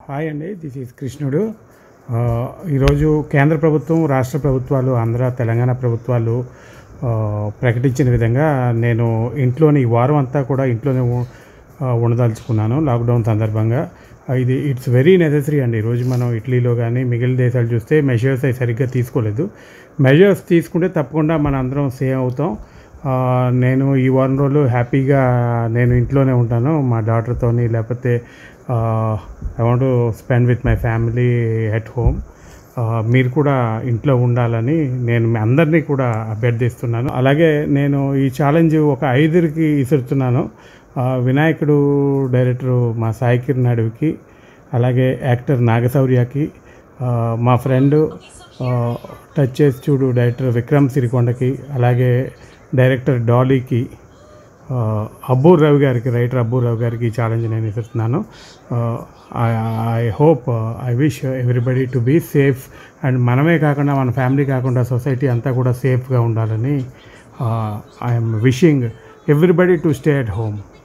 hi అండి this is కృష్ణుడు ఆ, ఈరోజు కేంద్ర ప్రభుత్వం రాష్ట్ర ప్రభుత్వాలు ఆంధ్ర తెలంగాణ ప్రభుత్వాలు ఆ, ప్రకటించిన విధంగా నేను ఇంట్లోని ఈ వారం అంతా కూడా ఇంట్లోనే ఉ- ఆ, ఉండదలుచుకున్నాను లాక్డౌన్ సందర్భంగా ఆ, ఇది ఇట్స్ వెరీ నెసెసరీ అండి ఈరోజు మనం ఇటలీలో కానీ మిగిలిన దేశాలు చూస్తే మెజర్స్ అవి సరిగ్గా తీసుకోలేదు మెజర్స్ తీసుకుంటే తప్పకుండా మన అందరం సేవ్ అవుతాం ఆ, నేను ఈ వారం రోజులు హ్యాపీగా నేను ఇంట్లోనే ఉంటాను మా డాటర్తోని లేకపోతే I want spend with my family at home మీరు కూడా ఇంట్లో ఉండాలని నేను మీ అందరినీ కూడా అభ్యర్థిస్తున్నాను అలాగే నేను ఈ ఛాలెంజ్ ఒక ఐదురికి ఇసురుతున్నాను ఆ, వినాయకుడు డైరెక్టర్ మా సాయి కిరణ్ అడవికి అలాగే యాక్టర్ నాగశౌర్యకి ఆ, మా ఫ్రెండ్ టచ్ చేసి చూడు డైరెక్టర్ విక్రమ్ సిరికొండకి అలాగే డైరెక్టర్ డాలీకి ఆ, అబ్బూర్ రవి గారికి రైటర్ అబ్బూర్ రవి గారికి ఈ ఛాలెంజ్ నేను ఇస్తున్నాను I hope I wish everybody to be safe and మనమే కాకుండా మన ఫ్యామిలీ కాకుండా సొసైటీ అంతా కూడా సేఫ్గా ఉండాలని I'm wishing everybody to stay at home